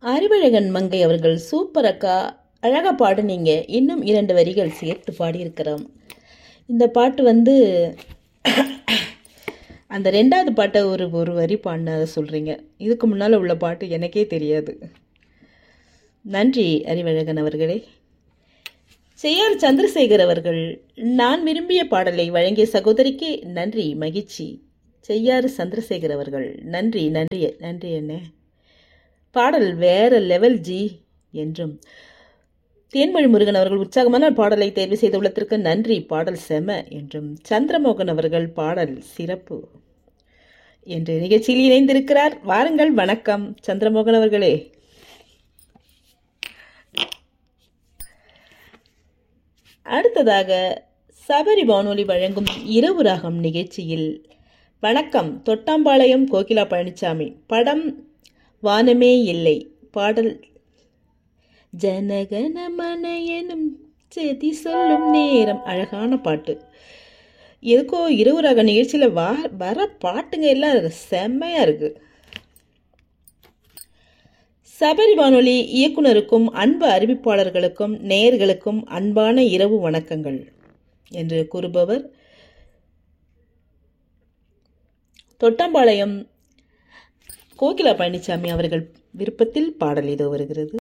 அறிவழகன் மங்கை அவர்கள் சூப்பர் அக்கா அழகாக பாடுனீங்க இன்னும் இரண்டு வரிகள் சேர்த்து பாடியிருக்கிறோம் இந்த பாட்டு வந்து அந்த ரெண்டாவது பாட்டை ஒரு ஒரு வரி பாடினதை சொல்கிறீங்க இதுக்கு முன்னால் உள்ள பாட்டு எனக்கே தெரியாது நன்றி அறிவழகன் அவர்களே செய்யார் சந்திரசேகர் அவர்கள் நான் விரும்பிய பாடலை வழங்கிய சகோதரிக்கு நன்றி மகிழ்ச்சி செய்யாறு சந்திரசேகர் அவர்கள் நன்றி நன்றி நன்றி என்ன பாடல் வேற லெவல் ஜி என்றும் தேன்மொழி முருகன் அவர்கள் உற்சாகமான பாடலை தேர்வு செய்துள்ளதற்கு நன்றி பாடல் செம என்றும் சந்திரமோகன் அவர்கள் பாடல் சிறப்பு என்று நிகழ்ச்சியில் இணைந்திருக்கிறார் வாருங்கள் வணக்கம் சந்திரமோகன் அவர்களே அடுத்ததாக சபரி வானொலி வழங்கும் இரவு ராகம் நிகழ்ச்சியில் வணக்கம் தொட்டாம்பாளையம் கோகிலா பழனிசாமி படம் வானமே இல்லை பாடல் ஜனகணமன எனும் செதி சொல்லும் நேரம் அழகான பாட்டு எதுக்கோ இரவு ராக நிகழ்ச்சியில் வா வர பாட்டுங்க எல்லாம் செம்மையாக இருக்கு சபரி வானொலி இயக்குனருக்கும் அன்பு அறிவிப்பாளர்களுக்கும் நேயர்களுக்கும் அன்பான இரவு வணக்கங்கள் என்று கூறுபவர் தொட்டம்பாளையம் கோகிலா பழனிசாமி அவர்கள் விருப்பத்தில் பாடல் இதோ வருகிறது